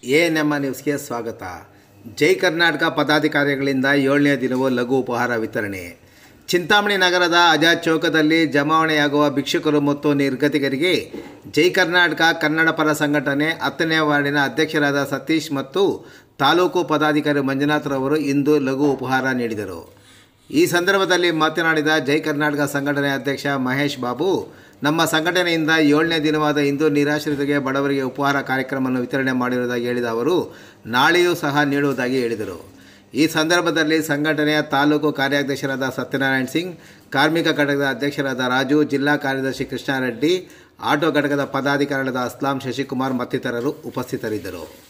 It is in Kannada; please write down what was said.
ಎ ಎನ್ ನ್ಯೂಸ್ಗೆ ಸ್ವಾಗತ ಜೈ ಕರ್ನಾಟಕ ಪದಾಧಿಕಾರಿಗಳಿಂದ ಏಳನೇ ದಿನವೂ ಲಘು ಉಪಹಾರ ವಿತರಣೆ ಚಿಂತಾಮಣಿ ನಗರದ ಆಜಾದ್ ಚೌಕದಲ್ಲಿ ಜಮಾವಣೆಯಾಗುವ ಭಿಕ್ಷುಕರು ಮತ್ತು ನಿರ್ಗತಿಕರಿಗೆ ಜೈ ಕರ್ನಾಟಕ ಕನ್ನಡ ಪರ ಸಂಘಟನೆ ಹತ್ತನೇ ವಾರ್ಡಿನ ಅಧ್ಯಕ್ಷರಾದ ಸತೀಶ್ ಮತ್ತು ತಾಲೂಕು ಪದಾಧಿಕಾರಿ ಮಂಜುನಾಥ್ರವರು ಇಂದು ಲಘು ಉಪಹಾರ ನೀಡಿದರು ಈ ಸಂದರ್ಭದಲ್ಲಿ ಮಾತನಾಡಿದ ಜೈ ಕರ್ನಾಟಕ ಸಂಘಟನೆ ಅಧ್ಯಕ್ಷ ಮಹೇಶ್ ಬಾಬು ನಮ್ಮ ಸಂಘಟನೆಯಿಂದ ಏಳನೇ ದಿನವಾದ ಇಂದು ನಿರಾಶ್ರಿತರಿಗೆ ಬಡವರಿಗೆ ಉಪಹಾರ ಕಾರ್ಯಕ್ರಮವನ್ನು ವಿತರಣೆ ಮಾಡಿರುವುದಾಗಿ ಹೇಳಿದ ಅವರು ನಾಳೆಯೂ ಸಹ ನೀಡುವುದಾಗಿ ಹೇಳಿದರು ಈ ಸಂದರ್ಭದಲ್ಲಿ ಸಂಘಟನೆಯ ತಾಲೂಕು ಕಾರ್ಯಾಧ್ಯಕ್ಷರಾದ ಸತ್ಯನಾರಾಯಣ್ ಸಿಂಗ್ ಕಾರ್ಮಿಕ ಘಟಕದ ಅಧ್ಯಕ್ಷರಾದ ರಾಜು ಜಿಲ್ಲಾ ಕಾರ್ಯದರ್ಶಿ ಕೃಷ್ಣಾರೆಡ್ಡಿ ಆಟೋ ಘಟಕದ ಪದಾಧಿಕಾರಿಗಳಾದ ಅಸ್ಲಾಂ ಶಶಿಕುಮಾರ್ ಮತ್ತಿತರರು ಉಪಸ್ಥಿತರಿದ್ದರು